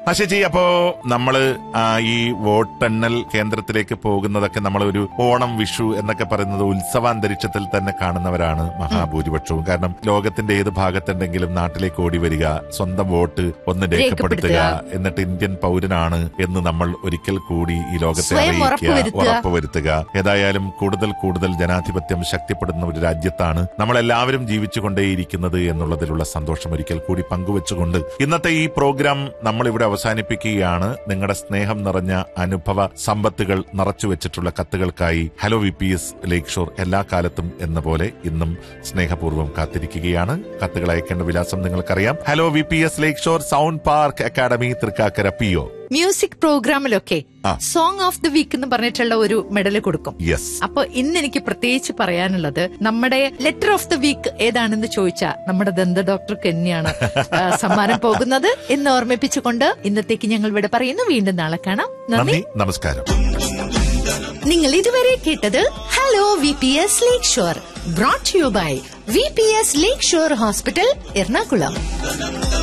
ആ ചേച്ചി അപ്പോ നമ്മള് ആ, ഈ വോട്ടെണ്ണൽ കേന്ദ്രത്തിലേക്ക് പോകുന്നതൊക്കെ നമ്മൾ ഒരു ഓണം വിഷു എന്നൊക്കെ പറയുന്നത് ഉത്സവാന്തരീക്ഷത്തിൽ തന്നെ കാണുന്നവരാണ് മഹാഭൂരിപക്ഷവും കാരണം ലോകത്തിന്റെ ഏത് ഭാഗത്തുണ്ടെങ്കിലും നാട്ടിലേക്ക് ഓടി വരിക സ്വന്തം വോട്ട് ഒന്ന് രേഖപ്പെടുത്തുക രേഖപ്പെടുത്തുക. എന്നിട്ട് ഇന്ത്യൻ പൗരനാണ് എന്ന് നമ്മൾ ഒരിക്കൽ കൂടി ഈ ലോകത്തെ സ്വയം അറിയിക്കുക ഉറപ്പുവരുത്തുക. ഉറപ്പുവരുത്തുക ഏതായാലും കൂടുതൽ കൂടുതൽ ജനാധിപത്യം ശക്തിപ്പെടുന്ന ഒരു രാജ്യത്താണ് നമ്മളെല്ലാവരും ജീവിച്ചുകൊണ്ടേയിരിക്കുന്നത് എന്നുള്ളതിലുള്ള സന്തോഷം ഒരിക്കൽ കൂടി പങ്കുവെച്ചുകൊണ്ട് ഇന്നത്തെ ഈ പ്രോഗ്രാം നമ്മൾ ഇവിടെ അവസാനിപ്പിക്കുകയാണ് നിങ്ങളുടെ സ്നേഹം നിറഞ്ഞ അനുഭവ സമ്പത്തുകൾ നിറച്ചു വെച്ചിട്ടുള്ള കത്തുകൾക്കായി hello V P S Lakeshore എല്ലാ കാലത്തും എന്ന പോലെ ഇന്നും സ്നേഹപൂർവ്വം കാത്തിരിക്കുകയാണ് കത്തുകൾ അയക്കേണ്ട വിലാസം നിങ്ങൾക്കറിയാം hello V P S Lakeshore sound park academy Thrikkakara P O music പ്രോഗ്രാമിലൊക്കെ ആ. സോങ് ഓഫ് ദി വീക്ക് എന്ന് പറഞ്ഞിട്ടുള്ള ഒരു മെഡൽ കൊടുക്കും യെസ് അപ്പൊ ഇന്ന് എനിക്ക് പ്രത്യേകിച്ച് പറയാനുള്ളത് നമ്മുടെ ലെറ്റർ ഓഫ് ദി വീക്ക് ഏതാണെന്ന് ചോദിച്ചാൽ നമ്മുടെ ദന്ത ഡോക്ടർക്ക് തന്നെയാണ് ആ, സമ്മാനം പോകുന്നത് എന്ന് ഓർമ്മിപ്പിച്ചുകൊണ്ട് ഇന്നത്തേക്ക് ഞങ്ങൾ ഇവിടെ പറയുന്നു വീണ്ടും നാളെ കാണാം നന്ദി നന്ദി നമസ്കാരം നിങ്ങൾ ഇതുവരെ കേട്ടത് hello V P S Lakeshore brought you by V P S Lakeshore hospital Ernakulam